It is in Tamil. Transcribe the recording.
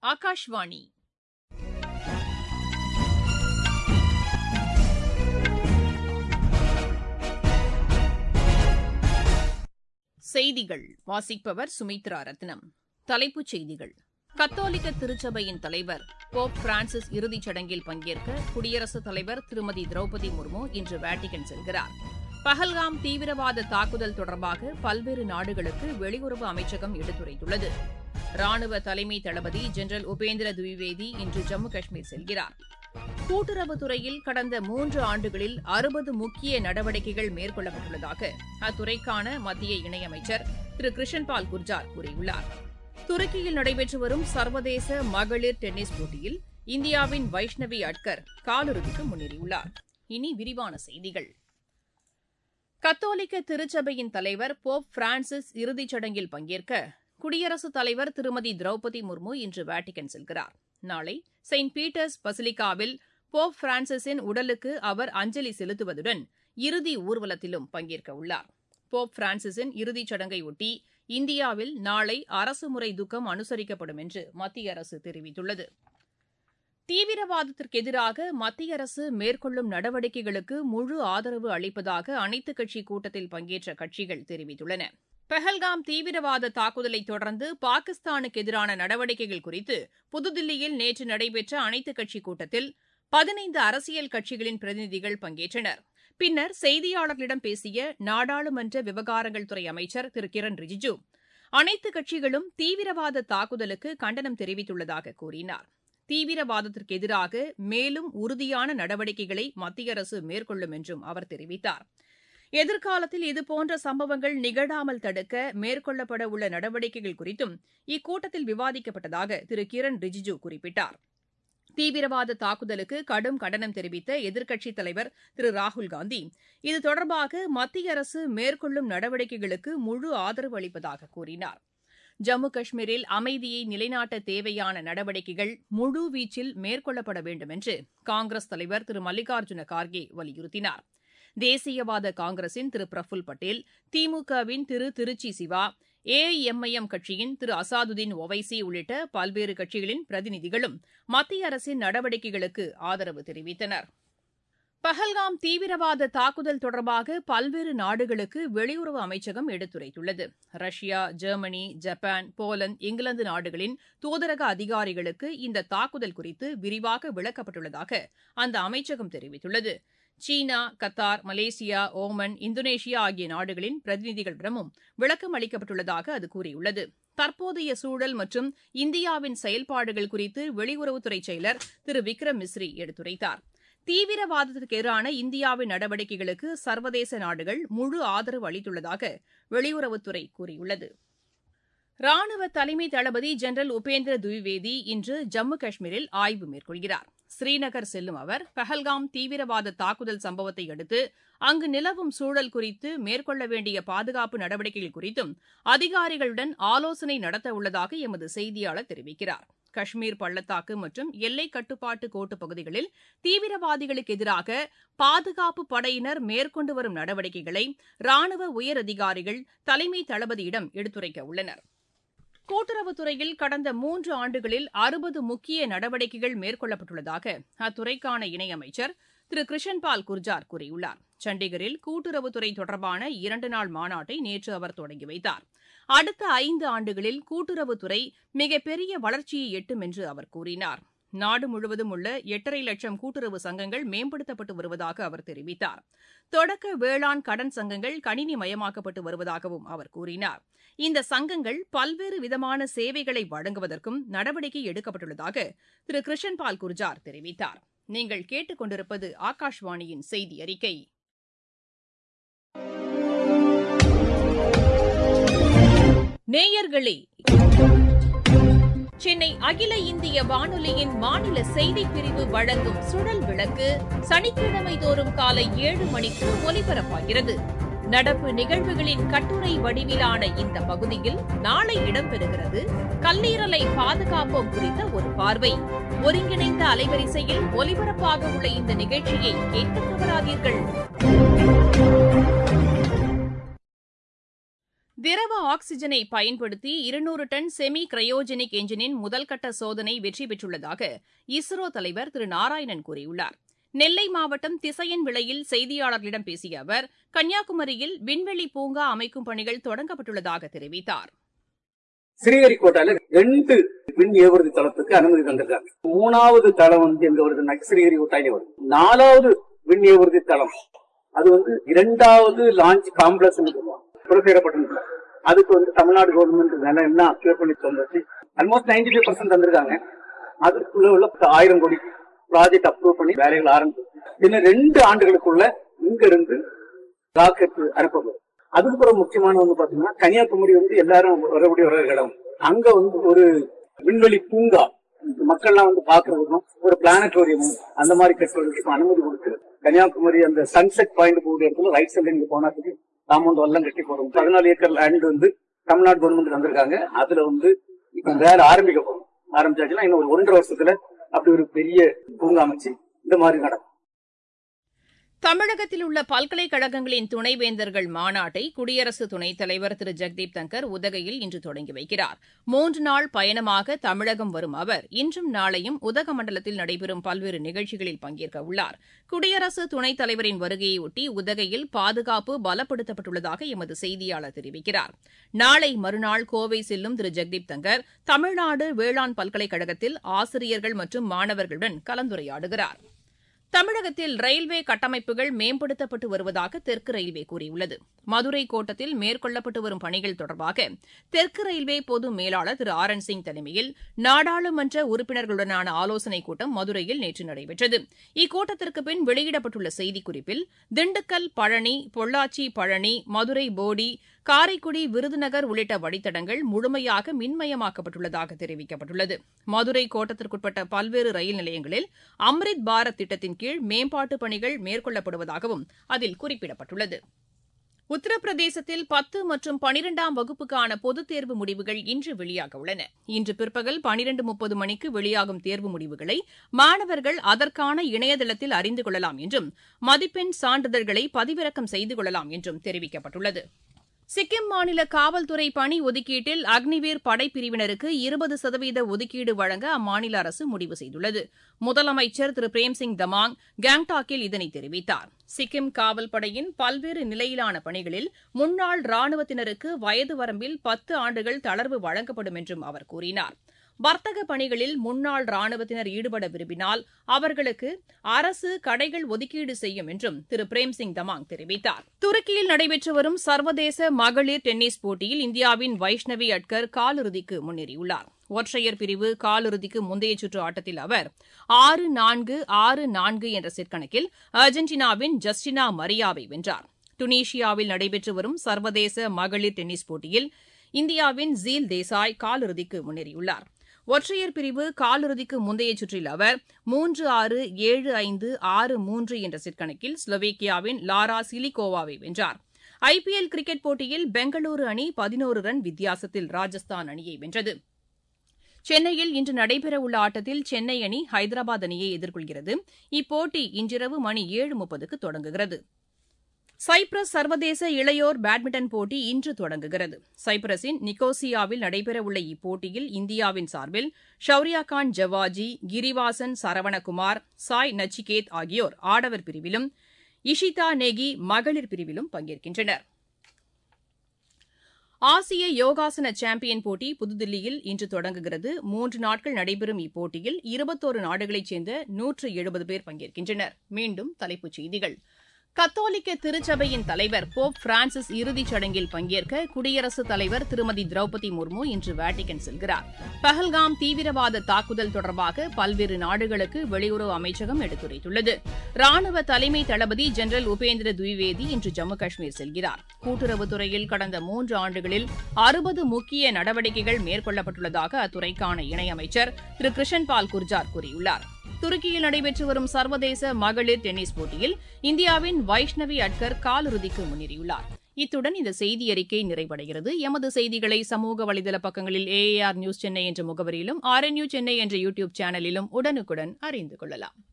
ஆகாஷ்வாணி செய்திகள் வாசிப்பவர் சுமித்ரா ரத்னம் தலைப்புச் செய்திகள் கத்தோலிக்க திருச்சபையின் தலைவர் போப் பிரான்சிஸ் இறுதிச் சடங்கில் பங்கேற்க குடியரசுத் தலைவர் திருமதி திரௌபதி முர்மு இன்று வேட்டிகன் செல்கிறார் பஹல்காம் தீவிரவாத தாக்குதல் தொடர்பாக பல்வேறு நாடுகளுக்கு வெளியுறவு அமைச்சகம் எடுத்துரைத்துள்ளது ராணுவ தலைமை தளபதி ஜெனரல் உபேந்திர திவிவேதி இன்று ஜம்மு காஷ்மீர் செல்கிறார் கூட்டுறவுத்துறையில் கடந்த மூன்று ஆண்டுகளில் அறுபது முக்கிய நடவடிக்கைகள் மேற்கொள்ளப்பட்டுள்ளதாக அத்துறைக்கான மத்திய இணையமைச்சர் திரு கிருஷன்பால் குர்ஜார் கூறியுள்ளார் துருக்கியில் நடைபெற்று வரும் சர்வதேச மகளிர் டென்னிஸ் போட்டியில் இந்தியாவின் வைஷ்ணவி அட்கர் காலிறுதிக்கு முன்னேறியுள்ளார் இனி விரிவான செய்திகள் கத்தோலிக்க திருச்சபையின் தலைவர் போப் பிரான்சிஸ் இறுதிச் சடங்கில் பங்கேற்க குடியரசுத் தலைவர் திருமதி திரௌபதி முர்மு இன்று வேட்டிகன் செல்கிறார் நாளை செயின்ட் பீட்டர்ஸ் பசிலிகாவில் போப் பிரான்சிஸின் உடலுக்கு அவர் அஞ்சலி செலுத்துவதுடன் இறுதி ஊர்வலத்திலும் பங்கேற்க உள்ளார் போப் பிரான்சிஸின் இறுதிச் சடங்கையொட்டி இந்தியாவில் நாளை அரசுமுறை துக்கம் அனுசரிக்கப்படும் என்று மத்திய அரசு தெரிவித்துள்ளது தீவிரவாதத்திற்கு எதிராக மத்திய அரசு மேற்கொள்ளும் நடவடிக்கைகளுக்கு முழு ஆதரவு அளிப்பதாக அனைத்துக் கட்சி கூட்டத்தில் பங்கேற்ற கட்சிகள் தெரிவித்துள்ளன பஹல்காம் தீவிரவாத தாக்குதலை தொடர்ந்து பாகிஸ்தானுக்கு எதிரான நடவடிக்கைகள் குறித்து புதுதில்லியில் நேற்று நடைபெற்ற அனைத்துக் கட்சி கூட்டத்தில் பதினைந்து அரசியல் கட்சிகளின் பிரதிநிதிகள் பங்கேற்றனர் பின்னர் செய்தியாளர்களிடம் பேசிய நாடாளுமன்ற விவகாரங்கள் துறை அமைச்சர் திரு கிரண் ரிஜிஜு அனைத்து கட்சிகளும் தீவிரவாத தாக்குதலுக்கு கண்டனம் தெரிவித்துள்ளதாக கூறினார் தீவிரவாதத்திற்கு எதிராக மேலும் உறுதியான நடவடிக்கைகளை மத்திய அரசு மேற்கொள்ளும் என்றும் அவர் தெரிவித்தார் எதிர்காலத்தில் இதுபோன்ற சம்பவங்கள் நிகழாமல் தடுக்க மேற்கொள்ளப்பட உள்ள நடவடிக்கைகள் குறித்தும் இக்கூட்டத்தில் விவாதிக்கப்பட்டதாக திரு கிரண் ரிஜிஜு குறிப்பிட்டார் தீவிரவாத தாக்குதலுக்கு கடும் கண்டனம் தெரிவித்த எதிர்க்கட்சித் தலைவர் திரு ராகுல்காந்தி இது தொடர்பாக மத்திய அரசு மேற்கொள்ளும் நடவடிக்கைகளுக்கு முழு ஆதரவு அளிப்பதாக கூறினார் ஜம்மு காஷ்மீரில் அமைதியை நிலைநாட்ட தேவையான நடவடிக்கைகள் முழுவீச்சில் மேற்கொள்ளப்பட வேண்டும் என்று காங்கிரஸ் தலைவர் திரு மல்லிகார்ஜுன கார்கே வலியுறுத்தினார் தேசியவாத காங்கிரசின் திரு பிரஃபுல் பட்டேல் திமுகவின் திரு திருச்சி சிவா ஏஐஎம்ஐஎம் கட்சியின் திரு அசாதுதீன் ஒவைசி உள்ளிட்ட பல்வேறு கட்சிகளின் பிரதிநிதிகளும் மத்திய அரசின் நடவடிக்கைகளுக்கு ஆதரவு தெரிவித்தனர் பஹல்காம் தீவிரவாத தாக்குதல் தொடர்பாக பல்வேறு நாடுகளுக்கு வெளியுறவு அமைச்சகம் எடுத்துரைத்துள்ளது Russia Germany Japan Poland England நாடுகளின் தூதரக அதிகாரிகளுக்கு இந்த தாக்குதல் குறித்து விரிவாக விளக்கப்பட்டுள்ளதாக அந்த அமைச்சகம் தெரிவித்துள்ளது China Qatar Malaysia Oman Indonesia ஆகிய நாடுகளின் பிரதிநிதிகளிடமும் விளக்கம் அளிக்கப்பட்டுள்ளதாக அது கூறியுள்ளது தற்போதைய சூழல் மற்றும் இந்தியாவின் செயல்பாடுகள் குறித்து வெளியுறவுத்துறை செயலர் திரு விக்ரம் மிஸ்ரி எடுத்துரைத்தார் தீவிரவாதத்திற்கு எதிரான இந்தியாவின் நடவடிக்கைகளுக்கு சர்வதேச நாடுகள் முழு ஆதரவு அளித்துள்ளதாக வெளியுறவுத்துறை கூறியுள்ளது ராணுவ தலைமை தளபதி ஜெனரல் உபேந்திர துவிவேதி இன்று ஜம்மு காஷ்மீரில் ஆய்வு மேற்கொள்கிறார் ஸ்ரீநகர் செல்லும் அவர் பஹல்காம் தீவிரவாத தாக்குதல் சம்பவத்தை அடுத்து அங்கு நிலவும் சூழல் குறித்து மேற்கொள்ள வேண்டிய பாதுகாப்பு நடவடிக்கைகள் குறித்தும் அதிகாரிகளுடன் ஆலோசனை நடத்த உள்ளதாக எமது செய்தியாளர் தெரிவிக்கிறார் காஷ்மீர் பள்ளத்தாக்கு மற்றும் எல்லை கட்டுப்பாட்டு கோட்டு பகுதிகளில் தீவிரவாதிகளுக்கு எதிராக பாதுகாப்பு படையினர் மேற்கொண்டு வரும் நடவடிக்கைகளை ராணுவ உயரதிகாரிகள் தலைமை தளபதியிடம் எடுத்துரைக்க உள்ளனர் கூட்டுறவுத்துறையில் கடந்த மூன்று ஆண்டுகளில் அறுபது முக்கிய நடவடிக்கைகள் மேற்கொள்ளப்பட்டுள்ளதாக அத்துறைக்கான இணையமைச்சர் திரு கிருஷன்பால் குர்ஜார் கூறியுள்ளார் சண்டிகரில் கூட்டுறவுத்துறை தொடர்பான இரண்டு நாள் மாநாட்டை நேற்று அவர் தொடங்கி வைத்தார் அடுத்த ஐந்து ஆண்டுகளில் கூட்டுறவுத்துறை மிகப்பெரிய வளர்ச்சியை எட்டும் என்று அவர் கூறினார் நாடு முழுவதும் உள்ள எட்டரை லட்சம் கூட்டுறவு சங்கங்கள் மேம்படுத்தப்பட்டு வருவதாக அவர் தெரிவித்தார் தொடக்க வேளாண் கடன் சங்கங்கள் கணினி மயமாக்கப்பட்டு வருவதாகவும் அவர் கூறினார் இந்த சங்கங்கள் பல்வேறு விதமான சேவைகளை வழங்குவதற்கும் நடவடிக்கை எடுக்கப்பட்டுள்ளதாக திரு கிருஷன்பால் குர்ஜார் தெரிவித்தார் நீங்கள் கேட்டுக்கொண்டிருப்பது ஆகாஷ்வாணியின் செய்தி அறிக்கை நேயர்களே சென்னை அகில இந்திய வானொலியின் மாநில செய்திப் பிரிவு வழங்கும் சுழல் விளக்கு சனிக்கிழமை தோறும் காலை ஏழு மணிக்கு ஒலிபரப்பாகிறது நடப்பு நிகழ்வுகளின் கட்டுரை வடிவிலான இந்த பகுதியில் நாளை இடம்பெறுகிறது கல்லீரலை பாதுகாப்போம் குறித்த ஒரு பார்வை ஒருங்கிணைந்த அலைவரிசையில் ஒலிபரப்பாக உள்ள இந்த நிகழ்ச்சியை கேட்க தவறாதீர்கள் திரவ ஆக்ஸிஜனை பயன்படுத்தி இருநூறு டன் செமி கிரையோஜெனிக் என்ஜினின் முதல்கட்ட சோதனை வெற்றி பெற்றுள்ளதாக இஸ்ரோ தலைவர் திரு நாராயணன் கூறியுள்ளார் நெல்லை மாவட்டம் திசையன் விளையில் செய்தியாளர்களிடம் பேசிய அவர் கன்னியாகுமரியில் விண்வெளி பூங்கா அமைக்கும் பணிகள் தொடங்கப்பட்டுள்ளதாக தெரிவித்தார் ஸ்ரீஹரிகோட்டால ரெண்டு விண் ஏவுறுதி தளத்துக்கு அனுமதி தந்திருக்காங்க மூணாவது தளம் வந்து எங்க வருதுன்னா ஸ்ரீஹரிகோட்டாலே வருது நாலாவது விண் ஏவுறுதி தளம் அது வந்து இரண்டாவது லான்ச் காம்ப்ளெக்ஸ் புறப்பேறப்பட்டிருக்கு அதுக்கு வந்து தமிழ்நாடு கவர்மெண்ட் நிலம் எல்லாம் அக்யூர் பண்ணி தந்துச்சு ஆல்மோஸ்ட் நைன்டி ஃபைவ் பர்சன்ட் தந்திருக்காங்க அதுக்குள்ள உள்ள ஆயிரம் கோடி ப்ராஜெக்ட் அப்ரூவ் பண்ணி வேலைகள் ஆரம்பிச்சு இன்னும் ரெண்டு ஆண்டுகளுக்குள்ள இங்க இருந்து ராக்கெட் அனுப்பப்படும் அதுக்கப்புறம் முக்கியமான ஒண்ணு பாத்தீங்கன்னா கன்னியாகுமரி வந்து எல்லாரும் வரக்கூடிய ஒரு இடம் அங்க வந்து ஒரு விண்வெளி பூங்கா மக்கள்லாம் வந்து பாக்குறதுக்கும் ஒரு பிளானட்டோரியமும் அந்த மாதிரி கட்டுறதுக்கும் அனுமதி கொடுத்து கன்னியாகுமரி அந்த சன்செட் பாயிண்ட் போகிற இடத்துல ரைட் சைட்ல நீங்க போனாத்துக்கு காம்பவுண்ட் எல்லாம் கட்டி போறோம் பதினாலு ஏக்கர் லேண்ட் வந்து தமிழ்நாடு கவர்மெண்ட் வந்திருக்காங்க அதுல வந்து இப்ப வேலை ஆரம்பிக்க போறோம் ஆரம்பிச்சாச்சுன்னா இன்னும் ஒரு ஒன்றரை வருஷத்துல அப்படி ஒரு பெரிய பூங்கா அமைச்சு இந்த மாதிரி நடக்கும் தமிழகத்தில் உள்ள பல்கலைக்கழகங்களின் துணைவேந்தர்கள் மாநாட்டை குடியரசு துணைத் தலைவர் திரு ஜெக்தீப் தங்கர் உதகையில் இன்று தொடங்கி வைக்கிறார் மூன்று நாள் பயணமாக தமிழகம் வரும் அவர் இன்றும் நாளையும் உதகமண்டலத்தில் நடைபெறும் பல்வேறு நிகழ்ச்சிகளில் பங்கேற்க உள்ளார் குடியரசு துணைத் தலைவரின் வருகையொட்டி உதகையில் பாதுகாப்பு பலப்படுத்தப்பட்டுள்ளதாக எமது செய்தியாளர் தெரிவிக்கிறார் நாளை மறுநாள் கோவை செல்லும் திரு ஜெக்தீப் தங்கர் தமிழ்நாடு வேளாண் பல்கலைக்கழகத்தில் ஆசிரியர்கள் மற்றும் மாணவர்களுடன் கலந்துரையாடுகிறார் தமிழகத்தில் ரயில்வே கட்டமைப்புகள் மேம்படுத்தப்பட்டு வருவதாக தெற்கு ரயில்வே கூறியுள்ளது மதுரை கோட்டத்தில் மேற்கொள்ளப்பட்டு வரும் பணிகள் தொடர்பாக தெற்கு ரயில்வே பொது மேலாளர் திரு ஆர் என் சிங் தலைமையில் நாடாளுமன்ற உறுப்பினர்களுடனான ஆலோசனைக் கூட்டம் மதுரையில் நேற்று நடைபெற்றது இக்கூட்டத்திற்கு பின் வெளியிடப்பட்டுள்ள செய்திக்குறிப்பில் திண்டுக்கல் பழனி பொள்ளாச்சி பழனி மதுரை போடி காரைக்குடி விருதுநகர் உள்ளிட்ட வழித்தடங்கள் முழுமையாக மின்மயமாக்கப்பட்டுள்ளதாக தெரிவிக்கப்பட்டுள்ளது மதுரை கோட்டத்திற்குட்பட்ட பல்வேறு ரயில் நிலையங்களில் அம்ரித் பாரத் திட்டத்தின் கீழ் மேம்பாட்டுப் பணிகள் மேற்கொள்ளப்படுவதாகவும் அதில் குறிப்பிடப்பட்டுள்ளது உத்தரப்பிரதேசத்தில் பத்து மற்றும் பனிரெண்டாம் வகுப்புக்கான பொதுத் தேர்வு முடிவுகள் இன்று வெளியாக உள்ளன இன்று பிற்பகல் பனிரெண்டு முப்பது மணிக்கு வெளியாகும் தேர்வு முடிவுகளை மாணவர்கள் அதற்கான இணையதளத்தில் அறிந்து கொள்ளலாம் என்றும் மதிப்பெண் சான்றிதழ்களை பதிவிறக்கம் செய்து கொள்ளலாம் என்றும் தெரிவிக்கப்பட்டுள்ளது சிக்கிம் மாநில காவல்துறை பணி ஒதுக்கீட்டில் அக்னிவீர் படைப்பிரிவினருக்கு இருபது சதவீத ஒதுக்கீடு வழங்க அம்மாநில அரசு முடிவு செய்துள்ளது முதலமைச்சர் திரு பிரேம்சிங் தமாங் கேங்டாக்கில் இதனை தெரிவித்தார் சிக்கிம் காவல் படையின் பல்வேறு நிலையிலான பணிகளில் முன்னாள் ராணுவத்தினருக்கு வயது வரம்பில் பத்து ஆண்டுகள் தளர்வு வழங்கப்படும் என்றும் அவர் கூறினார் வர்த்தக பணிகளில் முன்னாள் ராணுவத்தினர் ஈடுபட விரும்பினால் அவர்களுக்கு அரசு கடைகள் ஒதுக்கீடு செய்யும் என்றும் திரு பிரேம்சிங் தமாங் தெரிவித்தார் துருக்கியில் நடைபெற்று வரும் சர்வதேச மகளிர் டென்னிஸ் போட்டியில் இந்தியாவின் வைஷ்ணவி அட்கர் காலிறுதிக்கு முன்னேறியுள்ளார் ஒற்றையர் பிரிவு காலிறுதிக்கு முந்தைய சுற்று ஆட்டத்தில் அவர் ஆறு நான்கு ஆறு நான்கு என்ற செட் கணக்கில் அர்ஜென்டினாவின் ஜஸ்டினா மரியாவை வென்றார் டுனீஷியாவில் நடைபெற்று வரும் சர்வதேச மகளிர் டென்னிஸ் போட்டியில் இந்தியாவின் ஜீல் தேசாய் காலிறுதிக்கு முன்னேறியுள்ளார் ஒற்றையர் பிரிவு காலிறுதிக்கு முந்தைய சுற்றில் அவர் மூன்று ஆறு ஏழு ஐந்து ஆறு மூன்று என்ற செட் கணக்கில் ஸ்லோவேக்கியாவின் லாரா சிலிகோவாவை வென்றார் ஐபிஎல் கிரிக்கெட் போட்டியில் பெங்களூரு அணி பதினோரு ரன் வித்தியாசத்தில் ராஜஸ்தான் அணியை வென்றது சென்னையில் இன்று நடைபெறவுள்ள ஆட்டத்தில் சென்னை அணி ஹைதராபாத் அணியை எதிர்கொள்கிறது இப்போட்டி இன்றிரவு மணி ஏழு முப்பதுக்கு தொடங்குகிறது சைப்ரஸ் சர்வதேச இளையோர் பேட்மிண்டன் போட்டி இன்று தொடங்குகிறது சைப்ரஸின் நிக்கோசியாவில் நடைபெறவுள்ள இப்போட்டியில் இந்தியாவின் சார்பில் ஷௌரியாகான் ஜவாஜி கிரிவாசன் சரவணகுமார் சாய் நச்சிகேத் ஆகியோர் ஆடவர் பிரிவிலும் இஷிதா நேகி மகளிர் பிரிவிலும் பங்கேற்கின்றனர் ஆசிய யோகாசன சாம்பியன் போட்டி புதுதில்லியில் இன்று தொடங்குகிறது மூன்று நாட்கள் நடைபெறும் இப்போட்டியில் இருபத்தோரு நாடுகளைச் சேர்ந்த நூற்று எழுபது பேர் பங்கேற்கின்றனர் மீண்டும் தலைப்புச் செய்திகள் கத்தோலிக்க திருச்சபையின் தலைவர் போப் பிரான்சிஸ் இறுதிச் சடங்கில் பங்கேற்க குடியரசுத் தலைவர் திருமதி திரௌபதி முர்மு இன்று வேட்டிகன் செல்கிறார் பஹல்காம் தீவிரவாத தாக்குதல் தொடர்பாக பல்வேறு நாடுகளுக்கு வெளியுறவு அமைச்சகம் எடுத்துரைத்துள்ளது ராணுவ தலைமை தளபதி ஜெனரல் உபேந்திர துவிவேதி இன்று ஜம்மு காஷ்மீர் செல்கிறார் கூட்டுறவுத்துறையில் கடந்த மூன்று ஆண்டுகளில் அறுபது முக்கிய நடவடிக்கைகள் மேற்கொள்ளப்பட்டுள்ளதாக அத்துறைக்கான இணையமைச்சர் திரு கிருஷன் பால் குர்ஜார் கூறியுள்ளார் துருக்கியில் நடைபெற்று வரும் சர்வதேச மகளிர் டென்னிஸ் போட்டியில் இந்தியாவின் வைஷ்ணவி அட்கர் காலிறுதிக்கு முன்னேறியுள்ளார் இத்துடன் இந்த செய்தி அறிக்கை நிறைவடைகிறது எமது செய்திகளை சமூக வலைதள பக்கங்களில் ஏஏஆர் நியூஸ் சென்னை என்ற முகவரியிலும் ஆர்என்யூ சென்னை என்ற யூடியூப் சேனலிலும் உடனுக்குடன் அறிந்து கொள்ளலாம்